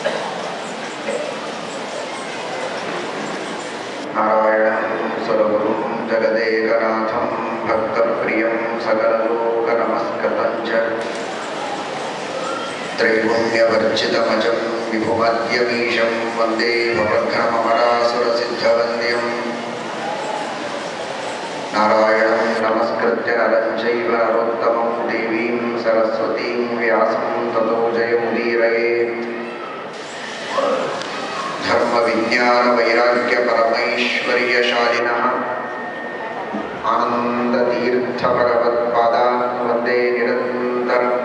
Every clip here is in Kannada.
नारायणं सुरगुरुं जगदेकनाथं भक्तप्रियं सकललोकनमस्कृतं च त्रैगुण्यवर्जितमजं विभुमद्यमीशं वन्दे भवघ्नमरासुरसिद्धवन्द्यम् नारायणं नमस्कृत्य नरं चैव नरोत्तमं देवीं सरस्वतीं व्यासं ततो जयमुदीरयेत् धर्मविज्ञानवैराग्यपरमैश्वर्यशालिनः आनन्दतीर्थभगवत्पादान् वन्दे निरन्तरम्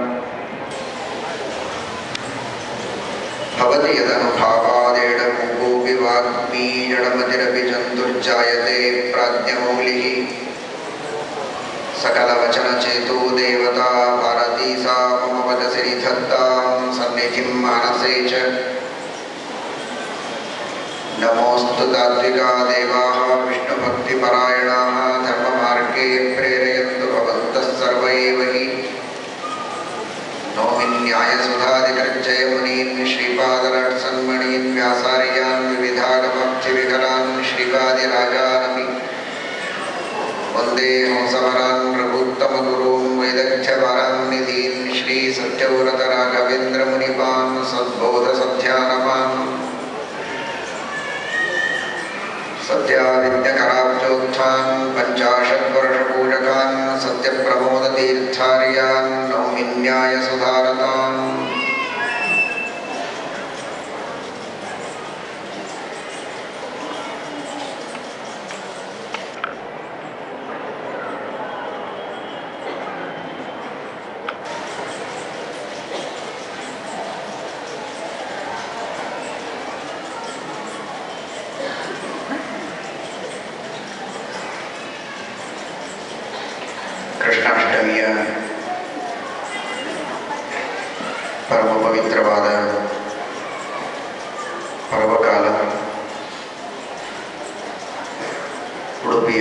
भवति यदनुभावादेडमुकोऽपि वाग्मी जडमतिरपि जन्तुर्जायते प्राज्ञमौलिः सकलवचनचेतो देवता भारती सा मम वदसि निधत्तां सन्निधिं मानसे च नमोऽस्तु तात्विका देवाः विष्णुभक्तिपरायणाः धर्ममार्गे प्रेरयन्तु भवन्तः सर्व एव हि नौमिन्यायसुधादिकृज्जयमुनीन् श्रीपादरट्सन्मणीन् व्यासार्यान् विविधागमक्तिविकरान् श्रीपादिराजानपि वन्दे हंसवरान् प्रभुत्तमगुरून् वैदग्ध्यवरान् निधीन् श्रीसत्यव्रतराघवेन्द्रमुनिपान् सद्बोधसध्यानपान् सत्यादित्यकराब्जोत्थान् पञ्चाशद्वर्षपूजकान् सत्यप्रमोदतीर्थार्यान् नौमिन्यायसुधारतान् ಕೃಷ್ಣಾಷ್ಟಮಿಯ ಪರಮ ಪವಿತ್ರವಾದ ಪರ್ವಕಾಲ ಉಡುಪಿಯ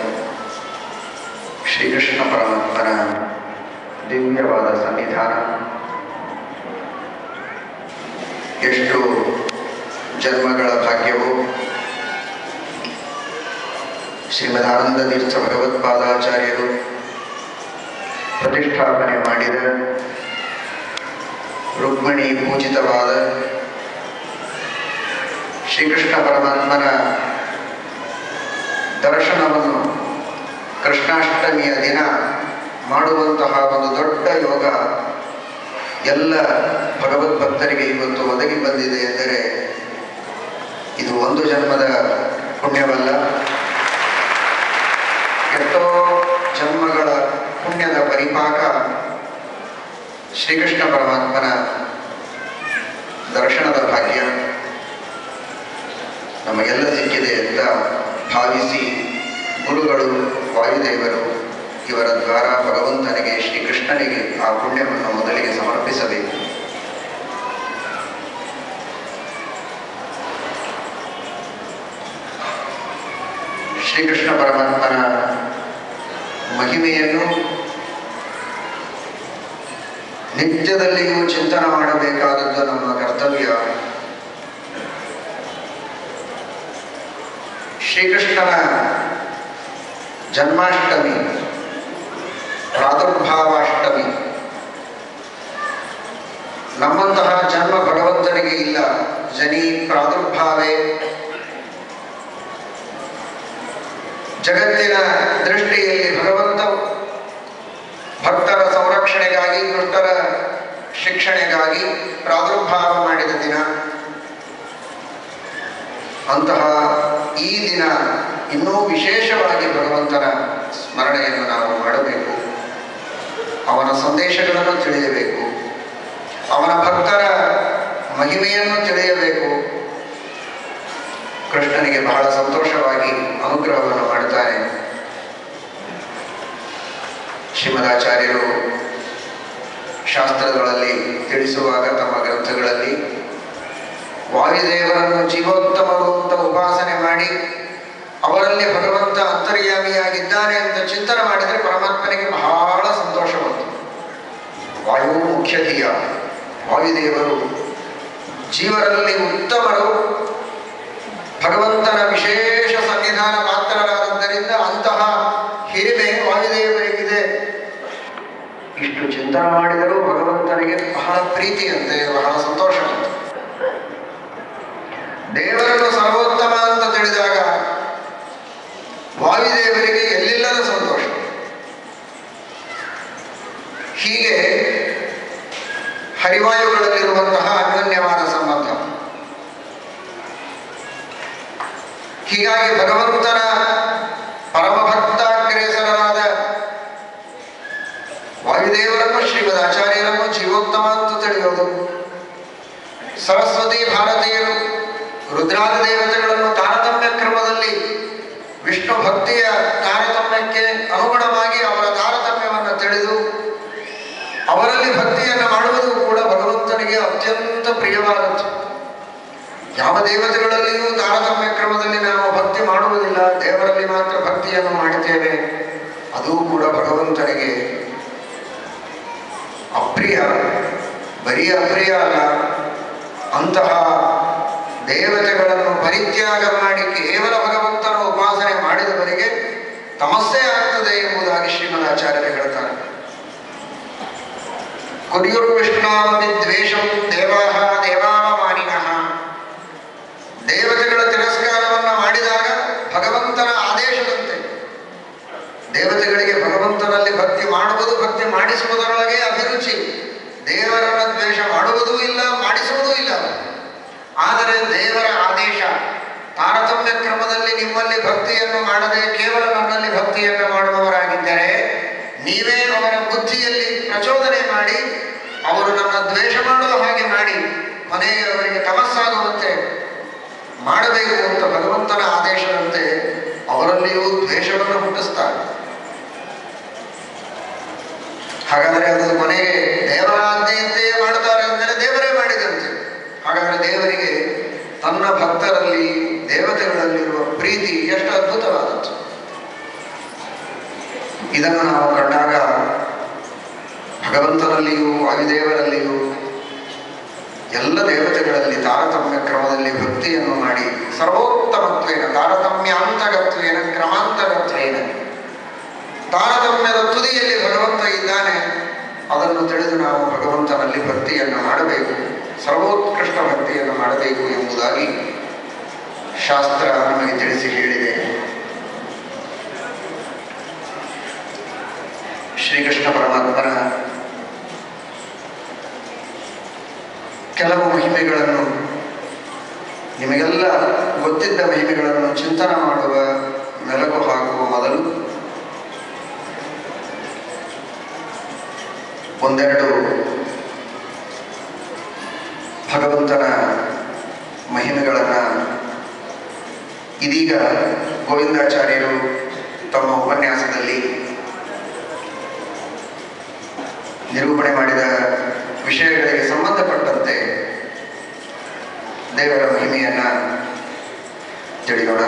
ಶ್ರೀಕೃಷ್ಣ ಪರಮಾತ್ಮನ ದಿವ್ಯವಾದ ಸನ್ನಿಧಾನ ಎಷ್ಟು ಜನ್ಮಗಳ ಭಾಗ್ಯವು ಶ್ರೀಮದಾನಂದ ತೀರ್ಥ ಭಗವತ್ಪಾದಾಚಾರ್ಯರು ಪ್ರತಿಷ್ಠಾಪನೆ ಮಾಡಿದ ರುಕ್ಮಿಣಿ ಪೂಜಿತವಾದ ಶ್ರೀಕೃಷ್ಣ ಪರಮಾತ್ಮನ ದರ್ಶನವನ್ನು ಕೃಷ್ಣಾಷ್ಟಮಿಯ ದಿನ ಮಾಡುವಂತಹ ಒಂದು ದೊಡ್ಡ ಯೋಗ ಎಲ್ಲ ಭಗವದ್ಭಕ್ತರಿಗೆ ಇವತ್ತು ಒದಗಿ ಬಂದಿದೆ ಎಂದರೆ ಇದು ಒಂದು ಜನ್ಮದ ಪುಣ್ಯವಲ್ಲ ಎಷ್ಟೋ ಜನ್ಮಗಳ ಪುಣ್ಯದ ಪರಿಪಾಕ ಶ್ರೀಕೃಷ್ಣ ಪರಮಾತ್ಮನ ದರ್ಶನದ ಭಾಗ್ಯ ನಮಗೆಲ್ಲ ಸಿಕ್ಕಿದೆ ಅಂತ ಭಾವಿಸಿ ಗುರುಗಳು ವಾಯುದೇವರು ಇವರ ದ್ವಾರ ಭಗವಂತನಿಗೆ ಶ್ರೀಕೃಷ್ಣನಿಗೆ ಆ ಪುಣ್ಯವನ್ನು ಮೊದಲಿಗೆ ಸಮರ್ಪಿಸಬೇಕು ಶ್ರೀಕೃಷ್ಣ ಪರಮಾತ್ಮನ ಮಹಿಮೆಯನ್ನು ನಿತ್ಯದಲ್ಲಿಯೂ ಚಿಂತನೆ ಮಾಡಬೇಕಾದದ್ದು ನಮ್ಮ ಕರ್ತವ್ಯ ಶ್ರೀಕೃಷ್ಣನ ಜನ್ಮಾಷ್ಟಮಿ ಪ್ರಾದುರ್ಭಾವಾಷ್ಟಮಿ ನಮ್ಮಂತಹ ಜನ್ಮ ಭಗವಂತನಿಗೆ ಇಲ್ಲ ಜನಿ ಪ್ರಾದುರ್ಭಾವೇ ಜಗತ್ತಿನ ದೃಷ್ಟಿಯಲ್ಲಿ ಭಗವಂತ ಭಕ್ತರ ಸಂರಕ್ಷಣೆಗಾಗಿ ದುಷ್ಟರ ಶಿಕ್ಷಣೆಗಾಗಿ ಪ್ರಾದುರ್ಭಾವ ಮಾಡಿದ ದಿನ ಅಂತಹ ಈ ದಿನ ಇನ್ನೂ ವಿಶೇಷವಾಗಿ ಭಗವಂತನ ಸ್ಮರಣೆಯನ್ನು ನಾವು ಮಾಡಬೇಕು ಅವನ ಸಂದೇಶಗಳನ್ನು ತಿಳಿಯಬೇಕು ಅವನ ಭಕ್ತರ ಮಹಿಮೆಯನ್ನು ತಿಳಿಯಬೇಕು ಕೃಷ್ಣನಿಗೆ ಬಹಳ ಸಂತೋಷವಾಗಿ ಅನುಗ್ರಹವನ್ನು ಮಾಡುತ್ತಾರೆ ಶ್ರೀಮದಾಚಾರ್ಯರು ಶಾಸ್ತ್ರಗಳಲ್ಲಿ ತಿಳಿಸುವಾಗ ತಮ್ಮ ಗ್ರಂಥಗಳಲ್ಲಿ ವಾಯುದೇವರನ್ನು ಜೀವೋತ್ತಮರು ಅಂತ ಉಪಾಸನೆ ಮಾಡಿ ಅವರಲ್ಲಿ ಭಗವಂತ ಅಂತರ್ಯಾಮಿಯಾಗಿದ್ದಾನೆ ಅಂತ ಚಿಂತನೆ ಮಾಡಿದರೆ ಪರಮಾತ್ಮನಿಗೆ ಬಹಳ ಸಂತೋಷ ಬಂತು ವಾಯು ಮುಖ್ಯ ಧಿಯ ವಾಯುದೇವರು ಜೀವರಲ್ಲಿ ಉತ್ತಮರು ಭಗವಂತನ ವಿಶೇಷ ಸನ್ನಿಧಾನ ಮಾತ್ರರಾದದ್ದರಿಂದ ಅಂತಹ ಹಿರಿಮೆ ವಾಯುದೇವರಿಗಿದೆ ಇಷ್ಟು ಚಿಂತನೆ ಮಾಡಿದರೂ ಭಗವಂತನಿಗೆ ಬಹಳ ಪ್ರೀತಿಯಂತೆ ಬಹಳ ಸಂತೋಷವಂತೆ ದೇವರನ್ನು ಸರ್ವೋತ್ತಮ ಅಂತ ತಿಳಿದಾಗ ವಾಯುದೇವರಿಗೆ ಎಲ್ಲಿಲ್ಲದ ಸಂತೋಷ ಹೀಗೆ ಹರಿವಾಯುಗಳಲ್ಲಿರುವಂತಹ ಅನ್ಯೋನ್ಯವಾದ ಸಂಬಂಧ ಹೀಗಾಗಿ ಭಗವಂತನ ಪರಮಭಕ್ತಾಗ್ರೇಸರರಾದ ವಾಯುದೇವರನ್ನು ಶ್ರೀಮದ್ ಆಚಾರ್ಯರನ್ನು ಜೀವೋತ್ತಮ ಅಂತ ತಿಳಿಯೋದು ಸರಸ್ವತಿ ಭಾರತೀಯರು ರುದ್ರಾದಿ ದೇವತೆಗಳನ್ನು ತಾರತಮ್ಯ ಕ್ರಮದಲ್ಲಿ ವಿಷ್ಣು ಭಕ್ತಿಯ ತಾರತಮ್ಯಕ್ಕೆ ಅನುಗುಣವಾಗಿ ಅವರ ತಾರತಮ್ಯವನ್ನು ತಿಳಿದು ಅವರಲ್ಲಿ ಭಕ್ತಿಯನ್ನು ಮಾಡುವುದು ಕೂಡ ಭಗವಂತನಿಗೆ ಅತ್ಯಂತ ಪ್ರಿಯವಾದದ್ದು ಯಾವ ದೇವತೆಗಳಲ್ಲಿಯೂ ತಾರತಮ್ಯ ಕ್ರಮದಲ್ಲಿ ನಾವು ಭಕ್ತಿ ಮಾಡುವುದಿಲ್ಲ ದೇವರಲ್ಲಿ ಮಾತ್ರ ಭಕ್ತಿಯನ್ನು ಮಾಡುತ್ತೇವೆ ಅದು ಕೂಡ ಭಗವಂತನಿಗೆ ಅಪ್ರಿಯ ಬರೀ ಅಪ್ರಿಯ ಅಲ್ಲ ಅಂತಹ ದೇವತೆಗಳನ್ನು ಪರಿತ್ಯಾಗ ಮಾಡಿ ಕೇವಲ ಭಗವಂತನ ಉಪಾಸನೆ ಮಾಡಿದವರಿಗೆ ತಮಸ್ಸೆ ಆಗ್ತದೆ ಎಂಬುದಾಗಿ ಶ್ರೀಮದ್ ಆಚಾರ್ಯರು ಹೇಳ್ತಾರೆ ಕುರ್ಯುರ್ವಿಷ್ಣಾಮಿ ದ್ವೇಷಂ ದೇವಾಹ ದೇವಾವಮಾನಿನಃ ದೇವತೆಗಳ ತಿರಸ್ಕಾರವನ್ನು ಮಾಡಿದಾಗ ಭಗವಂತನ ಆದೇಶದಂತೆ ದೇವತೆಗಳಿಗೆ ಭಗವಂತನಲ್ಲಿ ಭಕ್ತಿ ಮಾಡುವುದು ಭಕ್ತಿ ಮಾಡಿಸುವುದರೊಳಗೆ ಅಭಿರುಚಿ ದೇವರನ್ನ ದ್ವೇಷ ಮಾಡುವುದೂ ಇಲ್ಲ ಮಾಡಿಸುವುದೂ ಇಲ್ಲ ಆದರೆ ದೇವರ ಆದೇಶ ತಾರತಮ್ಯ ಕ್ರಮದಲ್ಲಿ ನಿಮ್ಮಲ್ಲಿ ಭಕ್ತಿಯನ್ನು ಮಾಡದೆ ಕೇವಲ ನನ್ನಲ್ಲಿ ಭಕ್ತಿಯನ್ನು ಮಾಡುವವರಾಗಿದ್ದರೆ ನೀವೇ ಅವರ ಬುದ್ಧಿಯಲ್ಲಿ ಪ್ರಚೋದನೆ ಮಾಡಿ ಅವರು ನನ್ನ ದ್ವೇಷ ಮಾಡುವ ಹಾಗೆ ಮಾಡಿ ಕೊನೆಗೆ ಅವರಿಗೆ ತಮಸ್ಸಾಗುವಂತೆ ಮಾಡಬೇಕು ಅಂತ ಭಗವಂತನ ಆದೇಶದಂತೆ ಅವರಲ್ಲಿಯೂ ದ್ವೇಷವನ್ನು ಹುಟ್ಟಿಸ್ತಾರೆ ಹಾಗಾದರೆ ಅದು ಕೊನೆಗೆ ದೇವರ ಆಜ್ಞೆಯಂತೆಯೇ ಮಾಡ್ತಾರೆ ಅಂದರೆ ದೇವರೇ ಮಾಡಿದಂತೆ ಹಾಗಾದರೆ ದೇವರಿಗೆ ತನ್ನ ಭಕ್ತರಲ್ಲಿ ದೇವತೆಗಳಲ್ಲಿರುವ ಪ್ರೀತಿ ಎಷ್ಟು ಅದ್ಭುತವಾದದ್ದು ಇದನ್ನು ನಾವು ಕಂಡಾಗ ಭಗವಂತನಲ್ಲಿಯೂ ವಾಯುದೇವರಲ್ಲಿಯೂ ಎಲ್ಲ ದೇವತೆಗಳಲ್ಲಿ ತಾರತಮ್ಯ ಕ್ರಮದಲ್ಲಿ ಭಕ್ತಿಯನ್ನು ಮಾಡಿ ಸರ್ವೋತ್ತಮತ್ವೇನ ತಾರತಮ್ಯಾಂತಗತ್ವೇನ ಕ್ರಮಾಂತರತ್ವೇನ ತಾರತಮ್ಯದ ತುದಿಯಲ್ಲಿ ಭಗವಂತ ಇದ್ದಾನೆ ಅದನ್ನು ತಿಳಿದು ನಾವು ಭಗವಂತನಲ್ಲಿ ಭಕ್ತಿಯನ್ನು ಮಾಡಬೇಕು ಸರ್ವೋತ್ಕೃಷ್ಟ ಭಕ್ತಿಯನ್ನು ಮಾಡಬೇಕು ಎಂಬುದಾಗಿ ಶಾಸ್ತ್ರ ನಮಗೆ ತಿಳಿಸಿ ಹೇಳಿದೆ ಶ್ರೀಕೃಷ್ಣ ಪರಮಾತ್ಮನ ಕೆಲವು ಮಹಿಮೆಗಳನ್ನು ನಿಮಗೆಲ್ಲ ಗೊತ್ತಿದ್ದ ಮಹಿಮೆಗಳನ್ನು ಚಿಂತನೆ ಮಾಡುವ ಮೆಲುಕು ಹಾಕುವ ಮೊದಲು ಒಂದೆರಡು ಭಗವಂತನ ಮಹಿಮೆಗಳನ್ನು ಇದೀಗ ಗೋವಿಂದಾಚಾರ್ಯರು ತಮ್ಮ ಉಪನ್ಯಾಸದಲ್ಲಿ ನಿರೂಪಣೆ ಮಾಡಿದ ವಿಷಯಗಳಿಗೆ ಸಂಬಂಧಪಟ್ಟಂತೆ ದೇವರ ಮಹಿಮೆಯನ್ನ ತಿಳಿಯೋಣ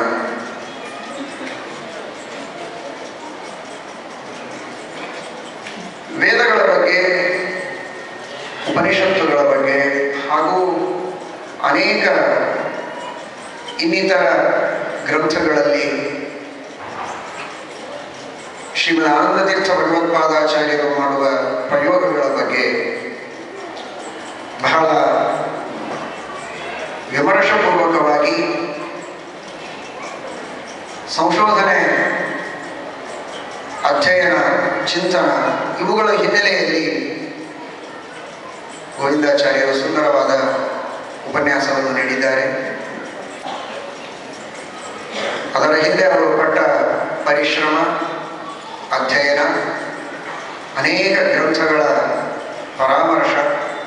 ವೇದಗಳ ಬಗ್ಗೆ ಉಪನಿಷತ್ತುಗಳ ಬಗ್ಗೆ ಹಾಗೂ ಅನೇಕ ಇನ್ನಿತರ ಗ್ರಂಥಗಳಲ್ಲಿ ಶ್ರೀಮದ್ ಆನಂದತೀರ್ಥ ಭಗವತ್ಪಾದಾಚಾರ್ಯರು ಮಾಡುವ ಪ್ರಯೋಗಗಳ ಬಗ್ಗೆ ಬಹಳ ವಿಮರ್ಶಪೂರ್ವಕವಾಗಿ ಸಂಶೋಧನೆ ಅಧ್ಯಯನ ಚಿಂತನ ಇವುಗಳ ಹಿನ್ನೆಲೆಯಲ್ಲಿ ಗೋವಿಂದಾಚಾರ್ಯರು ಸುಂದರವಾದ ಉಪನ್ಯಾಸವನ್ನು ನೀಡಿದ್ದಾರೆ ಅದರ ಹಿಂದೆ ಅವರು ಪಟ್ಟ ಪರಿಶ್ರಮ ಅಧ್ಯಯನ ಅನೇಕ ಗ್ರಂಥಗಳ ಪರಾಮರ್ಶ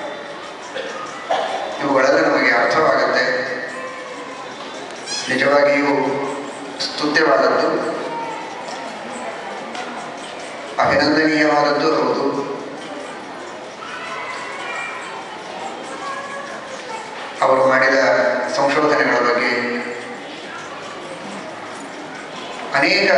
ಇವುಗಳೆಲ್ಲ ನಮಗೆ ಅರ್ಥವಾಗುತ್ತೆ ನಿಜವಾಗಿಯೂ ಸ್ತುತ್ಯವಾದದ್ದು ಅಭಿನಂದನೀಯವಾದದ್ದು ಹೌದು ಅವರು ಮಾಡಿದ ಸಂಶೋಧನೆಗಳ ಬಗ್ಗೆ ಅನೇಕ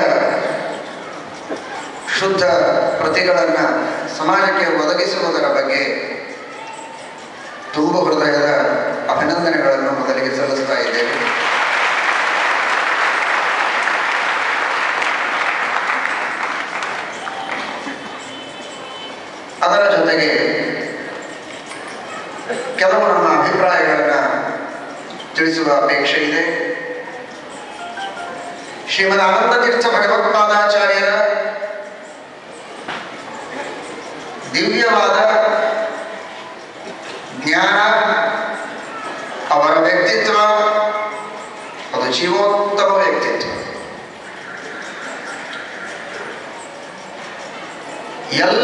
ಶುದ್ಧ ಪ್ರತಿಗಳನ್ನು ಸಮಾಜಕ್ಕೆ ಒದಗಿಸುವುದರ ಬಗ್ಗೆ ತುಂಬ ಹೃದಯದ ಅಭಿನಂದನೆ ಅಭಿಪ್ರಾಯಗಳನ್ನು ತಿಳಿಸುವ ಅಪೇಕ್ಷೆ ಇದೆ ಶ್ರೀಮದ್ ಆನಂದ ತೀರ್ಥ ಭಗವತ್ಪಾದಾಚಾರ್ಯರ ದಿವ್ಯವಾದ ಜ್ಞಾನ ಅವರ ವ್ಯಕ್ತಿತ್ವ ಅದು ಜೀವೋತ್ತಮ ವ್ಯಕ್ತಿತ್ವ ಎಲ್ಲ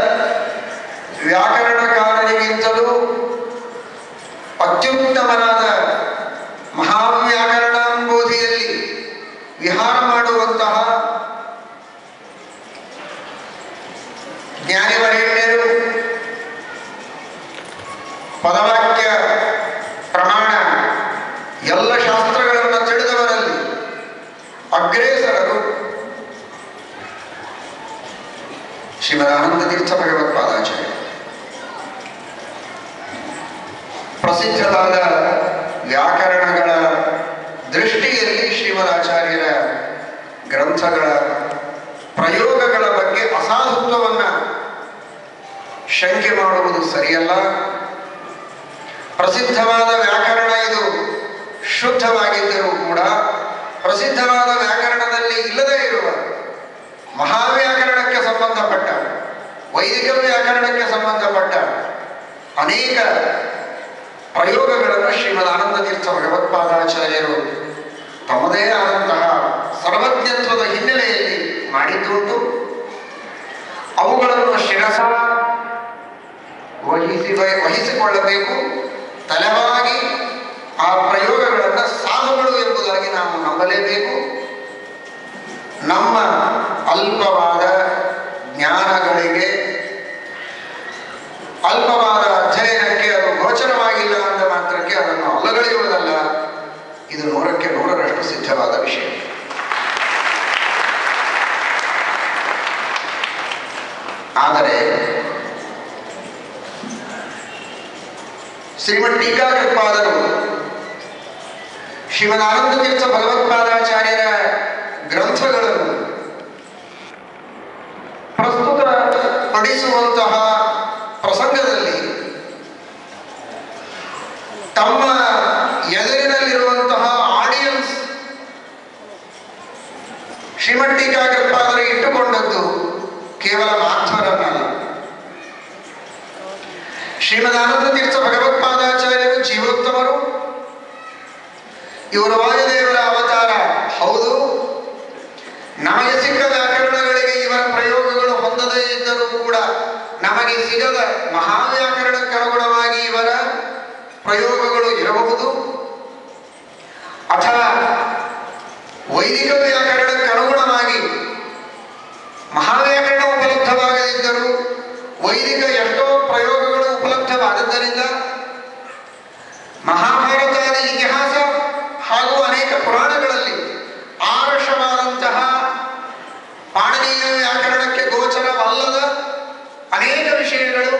ವ್ಯಾಕರಣಕಾರರಿಗಿಂತಲೂ ಅತ್ಯುತ್ತಮನಾದ ಮಹಾವ್ಯಾಕರಣಾಂಬೋಧಿಯಲ್ಲಿ ವಿಹಾರ ಮಾಡುವಂತಹ ಜ್ಞಾನಿವರೇಣ್ಯರು ಪದವಾಕ್ಯ ಪ್ರಮಾಣ ಎಲ್ಲ ಶಾಸ್ತ್ರಗಳನ್ನು ತಿಳಿದವರಲ್ಲಿ ಅಗ್ರೇಸರರು ಶ್ರೀಮದಾನಂದ ತೀರ್ಥ ಭಗವತ್ಪಾದಾಚಾರ್ಯ ಪ್ರಸಿದ್ಧವಾದ ವ್ಯಾಕರಣಗಳ ದೃಷ್ಟಿಯಲ್ಲಿ ಶ್ರೀಮದಾಚಾರ್ಯರ ಗ್ರಂಥಗಳ ಪ್ರಯೋಗಗಳ ಬಗ್ಗೆ ಅಸಾಧುತ್ವವನ್ನು ಶಂಕೆ ಮಾಡುವುದು ಸರಿಯಲ್ಲ ಪ್ರಸಿದ್ಧವಾದ ವ್ಯಾಕರಣ ಇದು ಶುದ್ಧವಾಗಿದ್ದರೂ ಕೂಡ ಪ್ರಸಿದ್ಧವಾದ ವ್ಯಾಕರಣದಲ್ಲಿ ಇಲ್ಲದೇ ಇರುವ ಮಹಾವ್ಯಾಕರಣಕ್ಕೆ ಸಂಬಂಧಪಟ್ಟ ವೈದಿಕ ವ್ಯಾಕರಣಕ್ಕೆ ಸಂಬಂಧಪಟ್ಟ ಅನೇಕ ಪ್ರಯೋಗಗಳನ್ನು ಶ್ರೀಮದ್ ಆನಂದ ತೀರ್ಥ ಭಗವತ್ಪಾದಾಚಾರ್ಯರು ತಮ್ಮದೇ ಆದಂತಹ ಸರ್ವಜ್ಞತ್ವದ ಹಿನ್ನೆಲೆಯಲ್ಲಿ ಮಾಡಿದ್ದುಂಟು ಅವುಗಳನ್ನು ಶಿರಸ ವಹಿಸಿ ವಹಿಸಿಕೊಳ್ಳಬೇಕು ತಲೆವಾಗಿ ಆ ಪ್ರಯೋಗಗಳನ್ನು ಸಾಧುಗಳು ಎಂಬುದಾಗಿ ನಾವು ನಂಬಲೇಬೇಕು ನಮ್ಮ ಅಲ್ಪವಾದ ಜ್ಞಾನಗಳಿಗೆ ಅಲ್ಪವಾದ ಅಧ್ಯಯನಕ್ಕೆ ಅದು ಗೋಚರವಾಗಿಲ್ಲ ಅಂದ ಮಾತ್ರಕ್ಕೆ ಅದನ್ನು ಅಲ್ಲಗಳೆಯುವುದಲ್ಲ ಇದು ನೂರಕ್ಕೆ ನೂರರಷ್ಟು ಸಿದ್ಧವಾದ ವಿಷಯ ಆದರೆ ಶ್ರೀಮದ್ ಟೀಕಾಕೃತ್ಪಾದರು ಶ್ರೀಮದ್ ಆನಂದ ತೀರ್ಥ ಭಗವತ್ಪಾದಾಚಾರ್ಯರ ಗ್ರಂಥಗಳನ್ನು ಪ್ರಸ್ತುತ ಪಡಿಸುವಂತಹ ಪ್ರಸಂಗದಲ್ಲಿ ತಮ್ಮ ಎದುರಿನಲ್ಲಿರುವಂತಹ ಆಡಿಯನ್ಸ್ ಶ್ರೀಮದ್ ಟೀಕಾಕೃತ್ಪಾದರು ಇಟ್ಟುಕೊಂಡದ್ದು ಕೇವಲ ಮಾಧ್ವರನ್ನಲ್ಲ ಶ್ರೀಮದ್ ಆನಂದ ತೀರ್ಥ ಭಗವತ್ಪಾದಾಚಾರ್ಯರು ಜೀವೋತ್ತಮರು ಇವರು ವಾಯುದೇವರ ಅವತಾರ ಹೌದು ನಮಗೆ ಸಿಕ್ಕ ವ್ಯಾಕರಣಗಳಿಗೆ ಇವರ ಪ್ರಯೋಗಗಳು ಹೊಂದದೇ ಇದ್ದರೂ ಕೂಡ ನಮಗೆ ಸಿಗದ ಮಹಾವ್ಯಾಕರಣಕ್ಕೆ ಅನುಗುಣವಾಗಿ ಇವರ ಪ್ರಯೋಗಗಳು ಇರಬಹುದು ಅಥವಾ ವೈದಿಕ ವ್ಯಾಕರಣಕ್ಕೆ ಅನುಗುಣವಾಗಿ ಮಹಾವ್ಯಾಕರಣ ಉಪಲಬ್ಧವಾಗದಿದ್ದರೂ ವೈದಿಕ ಎಷ್ಟೋ ಪ್ರಯೋಗಗಳು ಉಪಲಬ್ಧವಾದದ್ದರಿಂದ ಮಹಾಭಾರತಾದ ಇತಿಹಾಸ ಹಾಗೂ ಅನೇಕ ಪುರಾಣಗಳಲ್ಲಿ ಆರಷವಾದಂತಹ ಪಾಣನೀಯ ವ್ಯಾಕರಣಕ್ಕೆ ಗೋಚರವಲ್ಲದ ಅನೇಕ ವಿಷಯಗಳು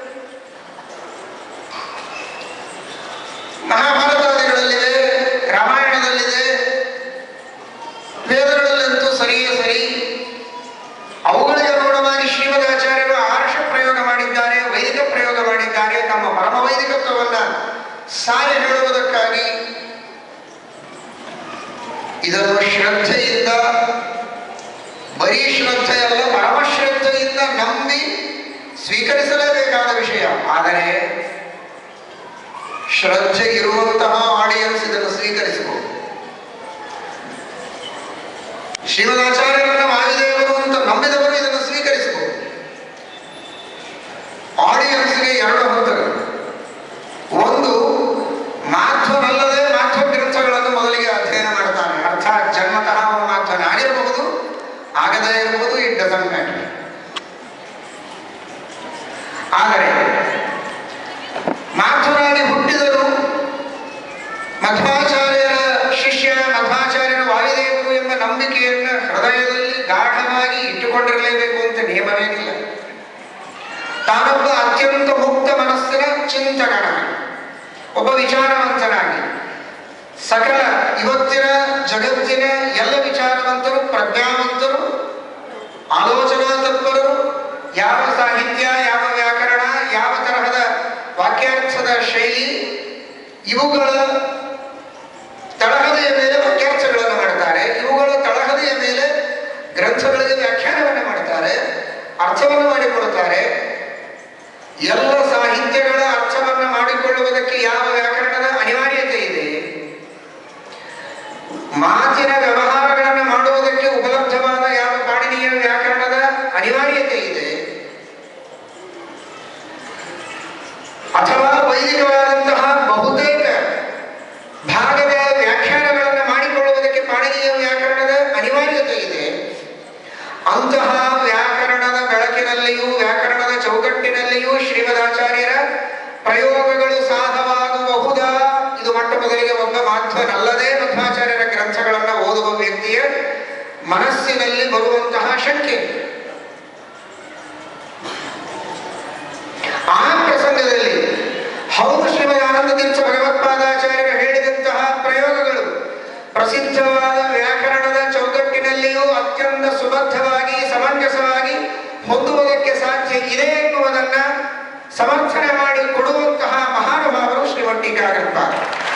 ಮಹಾಭಾರತಾದಿಗಳಲ್ಲಿದೆ ರಾಮಾಯಣದಲ್ಲಿದೆ ವೇದಗಳಲ್ಲಂತೂ ಸರಿಯೇ ಸರಿ ಅವುಗಳಿಗೆ ಅನುಗುಣವಾಗಿ ಶ್ರೀಮದಾಚಾರ್ಯರು ಆರ್ಷ ಪ್ರಯೋಗ ಮಾಡಿದ್ದಾರೆ ವೈದಿಕ ಪ್ರಯೋಗ ಮಾಡಿದ್ದಾರೆ ತಮ್ಮ ಪರಮ ವೈದಿಕತ್ವವನ್ನ ಸಾರಿ ಹೇಳುವುದಕ್ಕಾಗಿ ಇದನ್ನು ಶ್ರದ್ಧೆಯಿಂದ ಬರೀ ಶ್ರದ್ಧೆಯಲ್ಲ ಪರಮ ಶ್ರದ್ಧೆಯಿಂದ ನಂಬಿ ಸ್ವೀಕರಿಸಲೇಬೇಕಾದ ವಿಷಯ ಆದರೆ ಶ್ರದ್ಧೆ ಇರುವಂತಹ ಆಡಿಯನ್ಸ್ ಇದನ್ನು ಸ್ವೀಕರಿಸಬಹುದು ಶ್ರೀಮದಾಚಾರ್ಯರನ್ನ ವಾಯುದೇವರು ಅಂತ ನಂಬಿದವರು ಇದನ್ನು ಸ್ವೀಕರಿಸಬಹುದು ಆಡಿಯನ್ಸ್ಗೆ ಎರಡು ಹಂತಗಳು ಒಂದು ಮಾಧ್ವನಲ್ಲದೆ ಮಾಧ್ವ ಗ್ರಂಥಗಳನ್ನು ಮೊದಲಿಗೆ ಅಧ್ಯಯನ ಮಾಡ್ತಾನೆ ಅರ್ಥಾತ್ ಜನ್ಮತಃ ಅವನು ಮಾಧ್ವನಾಗಿರಬಹುದು ಆಗದೇ ಇರಬಹುದು ಇಟ್ ಡಸಂಟ್ ಮ್ಯಾಟರ್ ಆದರೆ ಮಾಧ್ವರಾಗಿ ಹುಟ್ಟಿದರು ಮಧ್ವಾಚಾರ್ಯರ ಶಿಷ್ಯ ಮಧ್ವಾಚಾರ್ಯರ ವಾಯುದೇವರು ಎಂಬ ನಂಬಿಕೆಯನ್ನು ಹೃದಯದಲ್ಲಿ ಗಾಢವಾಗಿ ಇಟ್ಟುಕೊಂಡಿರಲೇಬೇಕು ಅಂತ ನಿಯಮವೇನಿಲ್ಲ ತಾನೊಬ್ಬ ಅತ್ಯಂತ ಮುಕ್ತ ಮನಸ್ಸಿನ ಚಿಂತಕನಾಗಿ ಒಬ್ಬ ವಿಚಾರವಂತನಾಗಿ ಸಕಲ ಇವತ್ತಿನ ಜಗತ್ತಿನ ಎಲ್ಲ ವಿಚಾರವಂತರು ಪ್ರಜ್ಞಾವಂತರು ಆಲೋಚನಾ ತತ್ಪರರು ಯಾವ ಸಾಹಿತ್ಯ ಯಾವ ವ್ಯಾಕರಣ ಯಾವ ತರಹದ ವಾಕ್ಯಾರ್ಥದ ಶೈಲಿ ಇವುಗಳ ತಳಹದಿಯ ಮೇಲೆ ವಾಕ್ಯಾರ್ಥಗಳನ್ನು ಮಾಡ್ತಾರೆ ಇವುಗಳ ತಳಹದಿಯ ಮೇಲೆ ಗ್ರಂಥಗಳಿಗೆ ವ್ಯಾಖ್ಯಾನವನ್ನು ಮಾಡ್ತಾರೆ ಅರ್ಥವನ್ನು ಮಾಡಿಕೊಡುತ್ತಾರೆ ಎಲ್ಲ ಸಾಹಿತ್ಯಗಳ ಅರ್ಥವನ್ನು ಮಾಡಿಕೊಳ್ಳುವುದಕ್ಕೆ ಯಾವ ವ್ಯಾಕರಣದ ಅನಿವಾರ್ಯತೆ ಇದೆ ಮಾತಿನ ವ್ಯವಹಾರಗಳನ್ನು ಮಾಡುವುದಕ್ಕೆ ಉಪಲಬ್ಧವಾದ ಯಾವ ಪಾಣಿನಿಯ ವ್ಯಾಕರಣದ ಅನಿವಾರ್ಯತೆ ಇದೆ ಅಥವಾ ವೈದಿಕವಾದಂತಹ ಬಹುತೇಕ ಭಾಗದ ವ್ಯಾಖ್ಯಾನಗಳನ್ನು ಮಾಡಿಕೊಳ್ಳುವುದಕ್ಕೆ ಪಾಣಿನಿಯ ವ್ಯಾಕರಣದ ಅನಿವಾರ್ಯತೆ ಇದೆ ಅಂತಹ ವ್ಯಾಕರಣದ ಬೆಳಕಿನಲ್ಲಿಯೂ ವ್ಯಾಕರಣದ ಚೌಕಟ್ಟಿನಲ್ಲಿಯೂ ಶ್ರೀಮದಾಚಾರ್ಯರ ಪ್ರಯೋಗಗಳು ಸಾಧವಾಗಬಹುದಾ ಇದು ಮೊಟ್ಟ ಮೊದಲಿಗೆ ಒಬ್ಬ ಮಾಧ್ವನಲ್ಲದೆ ಮಧ್ವಾಚಾರ್ಯರ ಗ್ರಂಥಗಳನ್ನು ಓದುವ ವ್ಯಕ್ತಿಯ ಮನಸ್ಸಿನಲ್ಲಿ ಬರುವಂತಹ ಶಂಕೆ ಆ ಪ್ರಸಂಗದಲ್ಲಿ ಹೌದು ಶ್ರೀಮದ್ ಆನಂದ ತೀರ್ಥ ಭಗವತ್ಪಾದಾಚಾರ್ಯರು ಹೇಳಿದಂತಹ ಪ್ರಯೋಗಗಳು ಪ್ರಸಿದ್ಧವಾದ ವ್ಯಾಕರಣದ ಚೌಕಟ್ಟಿನಲ್ಲಿಯೂ ಅತ್ಯಂತ ಸುಬದ್ಧವಾಗಿ ಸಮಂಜಸವಾಗಿ ಹೊಂದುವುದಕ್ಕೆ ಸಾಧ್ಯ ಇದೆ ಎನ್ನುವುದನ್ನ ಸಮರ್ಥನೆ ಮಾಡಿ ಕೊಡುವಂತಹ ಮಹಾನುಭಾವರು ಶ್ರೀಮಟ್ಟಿಗಾಗತ್ತಾರೆ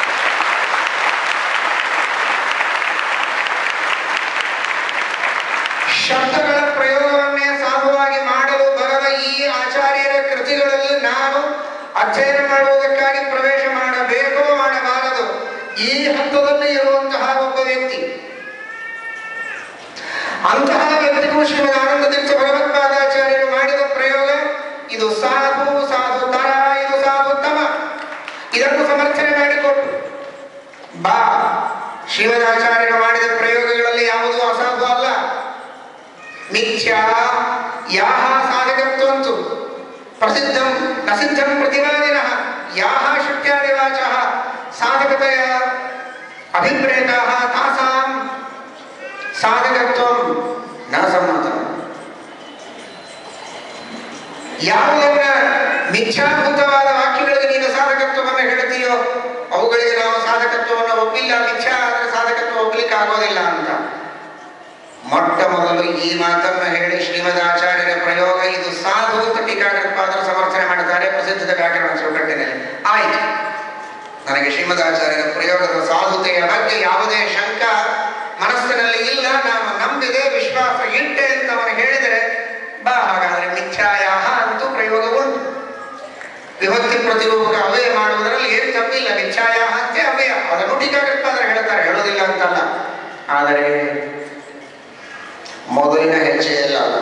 ಶಬ್ದಗಳ ಪ್ರಯೋಗವನ್ನೇ ಸಾಧುವಾಗಿ ಮಾಡಲು ಬರದ ಈ ಆಚಾರ್ಯರ ಕೃತಿಗಳಲ್ಲಿ ನಾನು ಅಧ್ಯಯನ ಮಾಡುವುದಕ್ಕಾಗಿ ಪ್ರವೇಶ ಮಾಡಬೇಕೋ ಮಾಡಬಾರದು ಈ ಹಂತದಲ್ಲಿ ಇರುವಂತಹ ಒಬ್ಬ ವ್ಯಕ್ತಿ ಅಂತಹ ವ್ಯಕ್ತಿಗೂ ಶ್ರೀಮದ್ ಆನಂದ ತೀರ್ಥ ಭಗವತ್ಪಾದಾಚಾರ್ಯರು ಮಾಡಿದ ಪ್ರಯೋಗ ಇದು ಸಾಧು ಸಾಧು ತರ ಇದು ಸಾಧು ತಮ ಇದನ್ನು ಸಮರ್ಥನೆ ಮಾಡಿಕೊಟ್ಟು ಬಾ ಶ್ರೀಮದಾಚಾರ್ಯರು ಮಾಡಿದ ಪ್ರಯೋಗಗಳಲ್ಲಿ ಯಾವುದೂ ಅಸಾಧು ಅಲ್ಲ ಮಿಥ್ಯಾ ಯಾಹ ಸಾಧಕತ್ವಂತು ಪ್ರಸಿದ್ಧಂ ನಸಿದ್ಧಂ ಪ್ರತಿವಾದಿನಃ ಯಾಹ ಶುಕ್ಯಾದಿವಾಚಃ ಸಾಧಕತೆಯ ಅಭಿಪ್ರೇತಾಃ ತಾಸಾಂ ಸಾಧಕತ್ವಂ ನ ಸಮ್ಮತಂ ಯಾವುದನ್ನ ಮಿಥ್ಯಾಭೂತವಾದ ವಾಕ್ಯಗಳಿಗೆ ನೀನು ಸಾಧಕತ್ವವನ್ನು ಹೇಳ್ತೀಯೋ ಅವುಗಳಿಗೆ ನಾವು ಸಾಧಕತ್ವವನ್ನು ಒಪ್ಪಿಲ್ಲ ಮಿಥ್ಯಾ ಆದರೆ ಸಾಧಕತ್ವ ಒಪ್ಪಲಿಕ್ಕೆ ಆಗೋದಿಲ್ಲ ಅಂತ ಮೊಟ್ಟ ಮೊದಲು ಈ ಮಾತನ್ನ ಹೇಳಿ ಶ್ರೀಮದ್ ಆಚಾರ್ಯರ ಪ್ರಯೋಗ ಇದು ಸಾಧು ಅಂತ ಟೀಕಾಕೃತ್ಪಾದರು ಸಮರ್ಥನೆ ಮಾಡುತ್ತಾರೆ ಪ್ರಸಿದ್ಧದ ವ್ಯಾಕರಣ ಚೌಕಟ್ಟಿನಲ್ಲಿ ಆಯ್ತು ನನಗೆ ಶ್ರೀಮದ್ ಆಚಾರ್ಯರ ಪ್ರಯೋಗದ ಸಾಧುತೆಯ ಬಗ್ಗೆ ಯಾವುದೇ ಶಂಕ ಮನಸ್ಸಿನಲ್ಲಿ ಇಲ್ಲ ನಾನು ನಂಬಿದೆ ವಿಶ್ವಾಸ ಇಟ್ಟೆ ಅಂತ ಅವನು ಹೇಳಿದರೆ ಬಾ ಹಾಗಾದ್ರೆ ಮಿಥ್ಯಾಯಾಹ ಅಂತೂ ಪ್ರಯೋಗ ಉಂಟು ವಿಭಕ್ತಿ ಪ್ರತಿರೂಪಕ ಅವ್ಯಯ ಮಾಡುವುದರಲ್ಲಿ ಏನು ತಪ್ಪಿಲ್ಲ ಮಿಥ್ಯಾಯಾಹ ಅಂತೆ ಅವ್ಯಯ ಅದನ್ನು ಟೀಕಾಕೃತ್ಪಾದರು ಹೇಳ್ತಾರೆ ಹೇಳೋದಿಲ್ಲ ಅಂತಲ್ಲ ಆದರೆ ಮೊದಲಿನ ಹೆಜ್ಜೆಯಲ್ಲ ಅದು.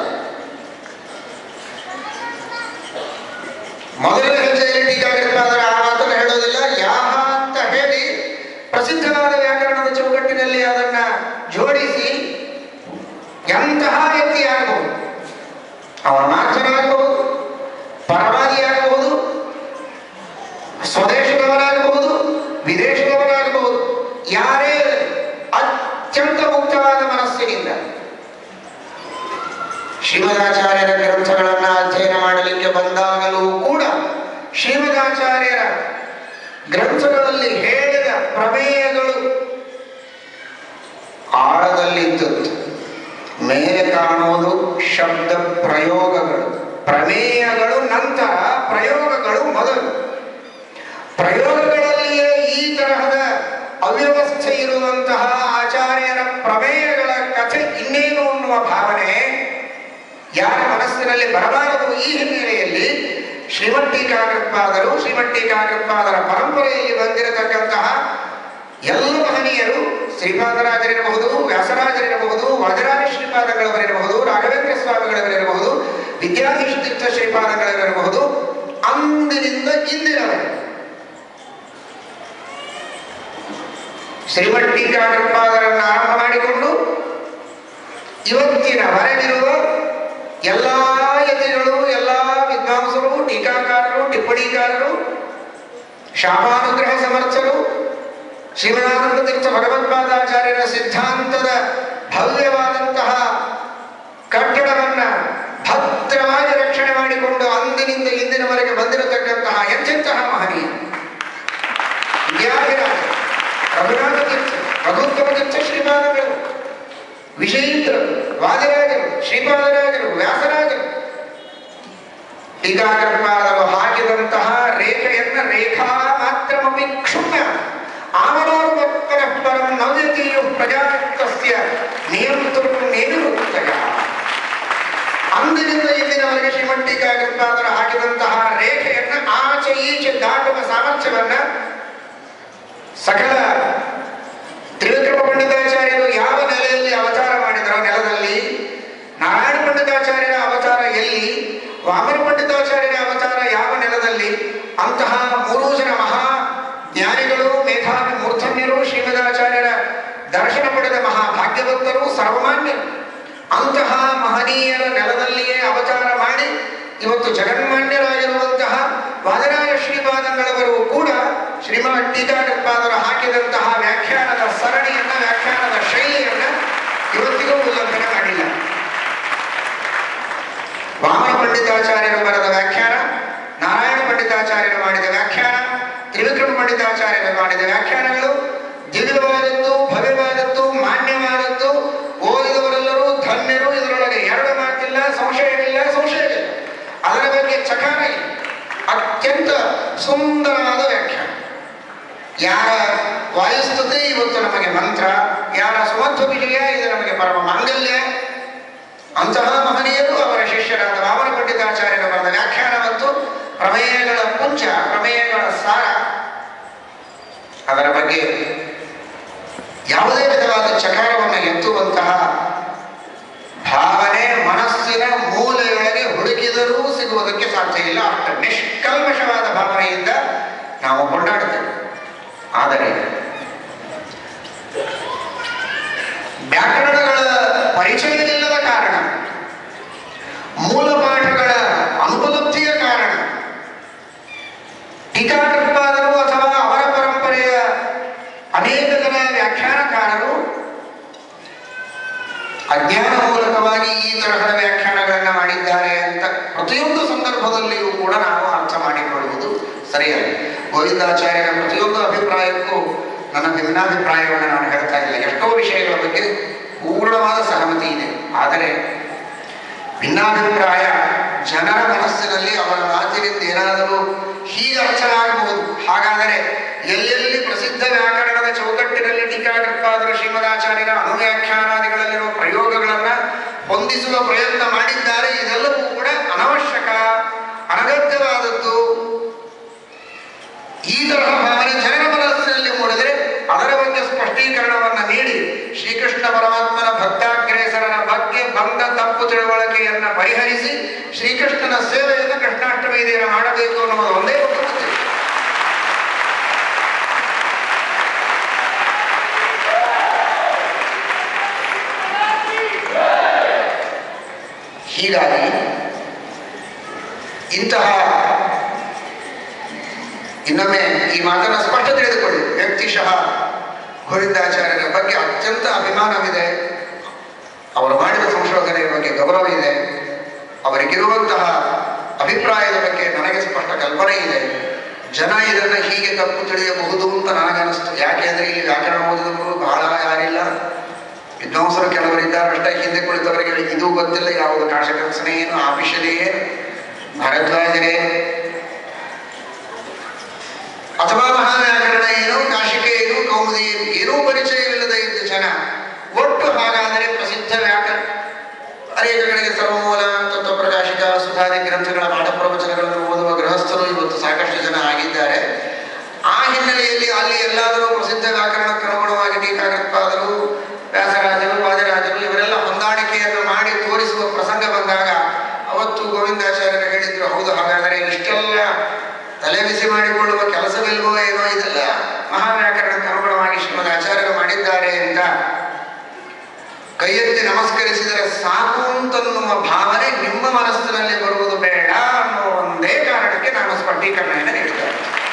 ಮೊದಲಿನ ಹೆಜ್ಜೆಯಲ್ಲಿ ಟೀಕಾಕೃತ್ಪಾದರ ಆ ಮಾತನ್ನು ಹೇಳೋದಿಲ್ಲ ಯಾಹ ಅಂತ ಹೇಳಿ ಪ್ರಸಿದ್ಧವಾದ ವ್ಯಾಕರಣದ ಚೌಕಟ್ಟಿನಲ್ಲಿ ಅದನ್ನ ಜೋಡಿಸಿ ಎಂತಹ ವ್ಯಕ್ತಿ ಆಗಬಹುದು ಅವನ ಮಾಧ್ಯಮರಾಗಬಹುದು ಪರವಾದಿಯಾಗಬಹುದು ಸ್ವದೇಶದವರಾಗಬಹುದು ವಿದೇಶದವರಾಗಬಹುದು ಯಾರೇ ಇರಲಿ, ಅತ್ಯಂತ ಮುಕ್ತವಾದ ಮನಸ್ಸಿನಿಂದ ಶ್ರೀಮದಾಚಾರ್ಯರ ಗ್ರಂಥಗಳನ್ನ ಅಧ್ಯಯನ ಮಾಡಲಿಕ್ಕೆ ಬಂದಾಗಲೂ ಕೂಡ ಶ್ರೀಮದಾಚಾರ್ಯರ ಗ್ರಂಥಗಳಲ್ಲಿ ಹೇಳಿದ ಪ್ರಮೇಯಗಳು ಆಳದಲ್ಲಿದ್ದದ್ದು ಮೇಲೆ ಕಾಣುವುದು ಶಬ್ದ ಪ್ರಯೋಗಗಳು ಪ್ರಮೇಯಗಳು ನಂತರ ಪ್ರಯೋಗಗಳು ಮೊದಲು ಪ್ರಯೋಗಗಳಲ್ಲಿಯೇ ಈ ತರಹದ ಅವ್ಯವಸ್ಥೆ ಇರುವಂತಹ ಆಚಾರ್ಯರ ಪ್ರಮೇಯಗಳ ಕಥೆ ಇನ್ನೇನು ಅನ್ನುವ ಭಾವನೆ ಯಾರ ಮನಸ್ಸಿನಲ್ಲಿ ಬರಬಾರದು ಈ ಹಿನ್ನೆಲೆಯಲ್ಲಿ ಶ್ರೀಮಟ್ಟಿಕಾಕೃತ್ಪಾದರು ಶ್ರೀಮಟ್ಟಿಕಾಕೃತ್ಪಾದರ ಪರಂಪರೆಯಲ್ಲಿ ಬಂದಿರತಕ್ಕಂತಹ ಎಲ್ಲ ಮಹನೀಯರು ಶ್ರೀಪಾದರಾಜರಿರಬಹುದು ವ್ಯಾಸರಾಜರಿರಬಹುದು ವಾದರಾಜ ಶ್ರೀಪಾದಗಳವರಿರಬಹುದು ರಾಘವೇಂದ್ರ ಸ್ವಾಮಿಗಳವರಿರಬಹುದು ವಿದ್ಯಾಧೀಶ ತೀರ್ಥ ಶ್ರೀಪಾದಗಳವರಿರಬಹುದು ಅಂದಿನಿಂದ ಇಂದಿನವರೆಗೆ ಶ್ರೀಮಟ್ಟಿಕಾಕೃತ್ಪಾದರನ್ನು ಆರಂಭ ಮಾಡಿಕೊಂಡು ಇವತ್ತಿನವರೆಗಿರುವ ಎಲ್ಲ ಯತಿಗಳು ಎಲ್ಲ ವಿದ್ವಾಂಸರು ಟೀಕಾಕಾರರು ಟಿಪ್ಪಣಿಕಾರರು ಶಾಪಾನುಗ್ರಹ ಸಮರ್ಥರು ಶ್ರೀಮದಾನಂದ ತೀರ್ಥ ಭಗವತ್ಪಾದಾಚಾರ್ಯರ ಸಿದ್ಧಾಂತದ ಭವ್ಯವಾದಂತಹ ಕಟ್ಟಡವನ್ನ ಭದ್ರವಾಗಿ ರಕ್ಷಣೆ ಮಾಡಿಕೊಂಡು ಅಂದಿನಿಂದ ಇಂದಿನವರೆಗೆ ಬಂದಿರತಕ್ಕಂತಹ ಎಂತೆಂತಹ ಮಹನೀಯ ವಿದ್ಯಾಭಿರಾಜ ರಘುನಾಥ ತೀರ್ಥ ರಘುತ್ತಮ ತೀರ್ಥ ಶ್ರೀಪಾದಗಳು ವಿಷಯೀಂದ್ರ ವಾದಿರಾಜರು ಶ್ರೀಪಾದರಾಜರು ವ್ಯಾಸರಾಜರು ಟೀಕಾಕರ್ಪಾದರು ಹಾಕಿದಂತಹ ರೇಖೆಯನ್ನ ರೇಖಾ ಮಾತ್ರಮಪಿ ಕ್ಷುಣ್ಣ ಆಮನಾನುಭಕ್ತರ ಪರಂ ನವ್ಯತೀಯು ಪ್ರಜಾತಸ್ಯ ನಿಯಂತೃ ನೇಮಿರುತ್ತಯ ಅಂದಿನಿಂದ ಇಂದಿನವರೆಗೆ ಶ್ರೀಮಂಟಿಕಾಗಿರ್ತಾದರೂ ಹಾಕಿದಂತಹ ರೇಖೆಯನ್ನ ಆಚೆ ಈಚೆ ದಾಟುವ ಸಾಮರ್ಥ್ಯವನ್ನ ಸಕಲ ತ್ರಿವಿಕ್ರಮ ಪಂಡಿತಾಚಾರ್ಯರು ಯಾವ ನೆಲೆಯಲ್ಲಿ ಅವತಾರ ಮಾಡಿದರೋ ನೆಲದಲ್ಲಿ ನಾರಾಯಣ ಪಂಡಿತಾಚಾರ್ಯರ ಅವತಾರ ಎಲ್ಲಿ ವಾಮನ ಪಂಡಿತಾಚಾರ್ಯರ ಅವತಾರ ಯಾವ ನೆಲದಲ್ಲಿ ಅಂತಹ ಮೂರು ಜನ ಮಹಾ ಜ್ಞಾನಿಗಳು ಮೇಧಾವಿ ಮೂರ್ಧನ್ಯರು ಶ್ರೀಮದಾಚಾರ್ಯರ ದರ್ಶನ ಪಡೆದ ಮಹಾ ಭಾಗ್ಯವಂತರು ಸರ್ವಮಾನ್ಯರು ಅಂತಹ ಮಹನೀಯರ ನೆಲದಲ್ಲಿಯೇ ಅವತಾರ ಮಾಡಿ ಇವತ್ತು ಜಗನ್ಮಾನ್ಯರಾಗಿರುವಂತಹ ವಾದರಾಯ ಶ್ರೀಪಾದಂಗಳವರು ಕೂಡ ಶ್ರೀಮದ್ ಟೀಕಾಕೃತ್ಪಾದರು ಹಾಕಿದಂತಹ ವ್ಯಾಖ್ಯಾನದ ಸರಣಿಯನ್ನ ವ್ಯಾಖ್ಯಾನದ ಶೈಲಿಯನ್ನ ಇವತ್ತಿಗೂ ಉಲ್ಲಂಘನೆ ಮಾಡಿಲ್ಲ ವಾಮನ ಪಂಡಿತಾಚಾರ್ಯರು ಬರೆದ ವ್ಯಾಖ್ಯಾನ ನಾರಾಯಣ ಪಂಡಿತಾಚಾರ್ಯರು ಮಾಡಿದ ವ್ಯಾಖ್ಯಾನ ತ್ರಿವಿಕ್ರಮ ಪಂಡಿತಾಚಾರ್ಯರು ಮಾಡಿದ ವ್ಯಾಖ್ಯಾನಗಳು ದಿವ್ಯವಾದದ್ದು ಭವ್ಯವಾದದ್ದು ಮಾನ್ಯವಾದದ್ದು ಓದಿದವರೆಲ್ಲರೂ ಧನ್ಯರು ಇದರೊಳಗೆ ಎರಡು ಮಾತಿಲ್ಲ ಸಂಶಯವಿಲ್ಲ ಸಂಶಯವಿಲ್ಲ ಅದರ ಬಗ್ಗೆ ಚಕಾರ ಇಲ್ಲ ಅತ್ಯಂತ ಸುಂದರವಾದ ವ್ಯಾಖ್ಯಾನ ಯಾರ ವಾಯುಸ್ತುತಿ ಇವತ್ತು ನಮಗೆ ಮಂತ್ರ ಯಾರ ಸುಮಧ್ವ ವಿಜಯ ಇದು ನಮಗೆ ಪರಮ ಮಾಂಗಲ್ಯ ಅಂತಹ ಮಹನೀಯರು ಅವರ ಶಿಷ್ಯರಾದ ವಾಮನ ಪಂಡಿತಾಚಾರ್ಯರು ಬರೆದ ವ್ಯಾಖ್ಯಾನ ಮತ್ತು ಪ್ರಮೇಯಗಳ ಪುಂಚ ಪ್ರಮೇಯಗಳ ಸಾರ ಅದರ ಬಗ್ಗೆ ಯಾವುದೇ ವಿಧವಾದ ಚಕಾರವನ್ನು ಎತ್ತುವಂತಹ ಭಾವನೆ ಮನಸ್ಸಿನ ಮೂಲೆಯೊಳಗೆ ಹುಡುಕಿದರೂ ಸಿಗುವುದಕ್ಕೆ ಸಾಧ್ಯ ಇಲ್ಲ ಅಷ್ಟು ನಿಷ್ಕಲ್ಮಶವಾದ ಭಾವನೆಯಿಂದ ನಾವು ಕೊಂಡಾಡುತ್ತೇವೆ ಆದರೆ ವ್ಯಾಕರಣಗಳ ಪರಿಚಯವಿಲ್ಲದ ಕಾರಣ ಮೂಲ ಪಾಠಗಳ ಅನುಪಲಬ್ಧಿಯ ಕಾರಣ ಟೀಕಾಕೃತ್ಪಾದರು ಅಥವಾ ಅವರ ಪರಂಪರೆಯ ಅನೇಕ ಜನ ವ್ಯಾಖ್ಯಾನಕಾರರು ಅಜ್ಞಾನ ಮೂಲಕವಾಗಿ ಈ ತರಹದ ವ್ಯಾಖ್ಯಾನಗಳನ್ನ ಮಾಡಿದ್ದಾರೆ ಅಂತ ಪ್ರತಿಯೊಂದು ಸಂದರ್ಭದಲ್ಲಿಯೂ ಕೂಡ ನಾವು ಅರ್ಥ ಮಾಡಿಕೊಳ್ಳುವುದು ಸರಿಯಲ್ಲ ಗೋವಿಂದಾಚಾರ್ಯರ ಪ್ರತಿಯೊಂದು ಅಭಿಪ್ರಾಯಕ್ಕೂ ನನ್ನ ಭಿನ್ನಾಭಿಪ್ರಾಯವನ್ನು ನಾನು ಹೇಳ್ತಾ ಇಲ್ಲ ಎಷ್ಟೋ ವಿಷಯಗಳ ಬಗ್ಗೆ ಪೂರ್ಣವಾದ ಸಹಮತಿ ಇದೆ ಆದರೆ ಭಿನ್ನಾಭಿಪ್ರಾಯ ಜನರ ಮನಸ್ಸಿನಲ್ಲಿ ಅವರ ಮಾತಿನಿಂದ ಏನಾದರೂ ಹೀಗೆ ಅರ್ಥವಾಗಬಹುದು ಹಾಗಾದರೆ ಎಲ್ಲೆಲ್ಲಿ ಪ್ರಸಿದ್ಧ ವ್ಯಾಕರಣದ ಚೌಕಟ್ಟಿನಲ್ಲಿ ಟೀಕಾಕೃತ್ಪಾದರ ಶ್ರೀಮದಾಚಾರ್ಯರ ಅನುವ್ಯಾಖ್ಯಾನಾದಿಗಳಲ್ಲಿರುವ ಪ್ರಯೋಗಗಳನ್ನ ಹೊಂದಿಸುವ ಪ್ರಯತ್ನ ಮಾಡಿದ್ದಾರೆ ಇದೆಲ್ಲವೂ ಕೂಡ ಅನವಶ್ಯಕ ಅನಗತ್ಯವಾದದ್ದು ಈ ತರಹ ಭಾವನೆ ಜನರ ಮನಸ್ಸಿನಲ್ಲಿ ಮೂಡಿದರೆ ಅದರ ಬಗ್ಗೆ ಸ್ಪಷ್ಟೀಕರಣವನ್ನ ನೀಡಿ ಶ್ರೀಕೃಷ್ಣ ಪರಮಾತ್ಮನ ಭಕ್ತಾಗ್ರೇಸರನ ಬಗ್ಗೆ ಬಂದ ತಪ್ಪು ತಿಳುವಳಿಕೆಯನ್ನ ಪರಿಹರಿಸಿ ಶ್ರೀಕೃಷ್ಣನ ಸೇವೆಯನ್ನು ಕೃಷ್ಣಾಷ್ಟಮಿ ದಿನ ಮಾಡಬೇಕು ಅನ್ನೋದು ಒಂದೇ ಗೊತ್ತಿದೆ ಹೀಗಾಗಿ ಇಂತಹ ಇನ್ನೊಮ್ಮೆ ಈ ಮಾತನ್ನು ಸ್ಪಷ್ಟ ತಿಳಿದುಕೊಳ್ಳಿ ವ್ಯಕ್ತಿಶಃ ಗೋವಿಂದಾಚಾರ್ಯರ ಬಗ್ಗೆ ಅತ್ಯಂತ ಅಭಿಮಾನವಿದೆ ಅವರು ಮಾಡಿದ ಸಂಶೋಧನೆಯ ಬಗ್ಗೆ ಗೌರವ ಇದೆ ಅವರಿಗಿರುವಂತಹ ಅಭಿಪ್ರಾಯದ ಬಗ್ಗೆ ನನಗೆ ಸ್ಪಷ್ಟ ಕಲ್ಪನೆ ಇದೆ ಜನ ಇದನ್ನು ಹೀಗೆ ತಪ್ಪು ತಿಳಿಯಬಹುದು ಅಂತ ನನಗನ್ನಿಸ್ತು ಯಾಕೆ ಅಂದರೆ ಇಲ್ಲಿ ವ್ಯಾಕರಣ ಓದಿದವರು ಬಹಳ ಯಾರಿಲ್ಲ ವಿದ್ವಾಂಸರು ಕೆಲವರಿದ್ದಾರೆ ಅಷ್ಟೇ ಹಿಂದೆ ಕುಳಿತವರಿಗೆ ಇದು ಗೊತ್ತಿಲ್ಲ ಯಾವುದು ಕಾಶಕರ್ಸನೆ ಏನು ಆಫಿಷಿಯಲಿಯೇ ಭಾರದ್ವಾಜರೇ ಅಥವಾ ಮಹಾವ್ಯಾಕರಣ ಏನು ಕಾಶಿಕೆ ಏನು ಕೌಮುದಿ ಏನು ಏನೂ ಪರಿಚಯವಿಲ್ಲದೆ ಇದ್ದ ಜನ ಒಟ್ಟು ಹಾಗಾದರೆ ಪ್ರಸಿದ್ಧ ವ್ಯಾಕರಣ ಅನೇಕ ಕಡೆಗೆ ಸರ್ವಮೂಲ ತತ್ವ ಪ್ರಕಾಶಿಕ ಸುಧಾದಿ ಗ್ರಂಥಗಳ ಪಾಠ ಪ್ರವಚನಗಳನ್ನು ಓದುವ ಗೃಹಸ್ಥರು ಇವತ್ತು ಸಾಕಷ್ಟು ಜನ ಆಗಿದ್ದಾರೆ ಆ ಹಿನ್ನೆಲೆಯಲ್ಲಿ ಅಲ್ಲಿ ಎಲ್ಲಾದರೂ ಪ್ರಸಿದ್ಧ ವ್ಯಾಕರಣಕ್ಕೆ ಅನುಗುಣವಾಗಿ ಟೀಕಾಕೃತ್ಪಾದರು ವ್ಯಾಸರಾಜರು ವಾದರಾಜರು ಇವರೆಲ್ಲ ಹೊಂದಾಣಿಕೆಯನ್ನು ಮಾಡಿ ತೋರಿಸುವ ಪ್ರಸಂಗ ಬಂದಾಗ ಅವತ್ತು ಗೋವಿಂದಾಚಾರ್ಯರು ಹೇಳಿದ್ರು ಹೌದು ಹಾಗಾದರೆ ಇಷ್ಟೆಲ್ಲ ತಲೆ ಬಿಸಿ ಮಾಡಿಕೊಳ್ಳುವ ಕೆಲಸವಿಲ್ವೋ ಏನೋ ಇದೆಲ್ಲ ಮಹಾವ್ಯಾಕರಣಕ್ಕೆ ಅನುಗುಣವಾಗಿ ಶ್ರೀಮದ್ ಆಚಾರ್ಯರು ಮಾಡಿದ್ದಾರೆ ಅಂತ ಕೈ ಎತ್ತಿ ನಮಸ್ಕರಿಸಿದರೆ ಸಾಕು ಅಂತನ್ನುವ ಭಾವನೆ ನಿಮ್ಮ ಮನಸ್ಸಿನಲ್ಲಿ ಬರುವುದು ಬೇಡ ಅನ್ನೋ ಒಂದೇ ಕಾರಣಕ್ಕೆ ನಾನು ಸ್ಪಷ್ಟೀಕರಣೆಯನ್ನು ನೀಡಿದ್ದೇನೆ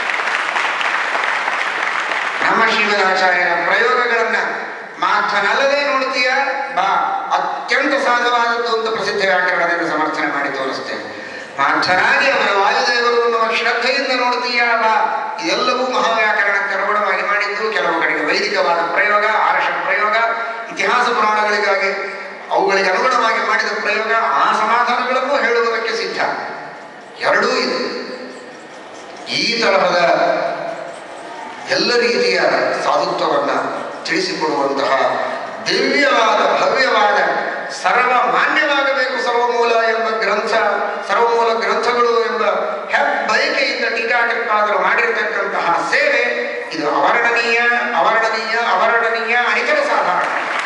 ನಮ್ಮ ಶ್ರೀಮದಾಚಾರ್ಯರ ಪ್ರಯೋಗಗಳನ್ನ ಮಾತನಲ್ಲದೆ ನೋಡ್ತೀಯ ಬಾ ಅತ್ಯಂತ ಸಾಧವಾದದ್ದು ಅಂತ ಪ್ರಸಿದ್ಧ ವ್ಯಾಕರಣದಿಂದ ಸಮರ್ಥನೆ ಮಾಡಿ ತೋರಿಸ್ತೇವೆ ಮಾತನಾಡಿ ಅವರ ವಾಯುದೇವರು ಅನ್ನುವ ಶ್ರದ್ಧೆಯಿಂದ ನೋಡ್ತೀಯ ಬಾ ಇದೆಲ್ಲವೂ ಮಹಾವ್ಯಾಕರಣಕ್ಕೆ ಅನುಗುಣವಾಗಿ ಮಾಡಿದ್ದು ಕೆಲವು ಕಡೆಗೆ ವೈದಿಕವಾದ ಪ್ರಯೋಗ ಆರ್ಷ ಪ್ರಯೋಗ ಇತಿಹಾಸ ಪುರಾಣಗಳಿಗಾಗಿ ಅವುಗಳಿಗೆ ಅನುಗುಣವಾಗಿ ಮಾಡಿದ ಪ್ರಯೋಗ ಆ ಸಮಾಧಾನಗಳನ್ನು ಹೇಳುವುದಕ್ಕೆ ಸಿದ್ಧ ಎರಡೂ ಇದೆ ಈ ತರಹದ ಎಲ್ಲ ರೀತಿಯ ಸಾಧುತ್ವವನ್ನು ತಿಳಿಸಿಕೊಡುವಂತಹ ದಿವ್ಯವಾದ ಭವ್ಯವಾದ ಸರ್ವ ಮಾನ್ಯವಾಗಬೇಕು ಸರ್ವಮೂಲ ಎಂಬ ಗ್ರಂಥ ಸರ್ವಮೂಲ ಗ್ರಂಥಗಳು ಎಂಬ ಹೆಬ್ಬಯಕೆಯಿಂದ ಟೀಕಾಕೃತ್ಪಾದರು ಮಾಡಿರತಕ್ಕಂತಹ ಸೇವೆ ಇದು ಅವರ್ಣನೀಯ ಅವರ್ಣನೀಯ ಅವರ್ಣನೀಯ ಅನಿತರ ಸಾಧಾರಣ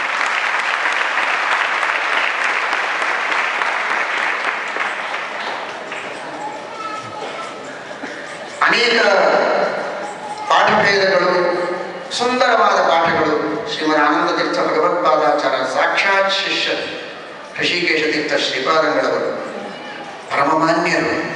ಅನೇಕ ಪಾಠಭೇದಗಳು ಸುಂದರವಾದ ಪಾಠಗಳು ಶ್ರೀಮದ್ ಆನಂದ ತೀರ್ಥ ಭಗವತ್ಪಾದಾಚಾರ ಸಾಕ್ಷಾತ್ ಶಿಷ್ಯ ಋಷಿಕೇಶ ತೀರ್ಥ ಶ್ರೀಪಾದಂಗಳವರು ಪರಮಮಾನ್ಯರು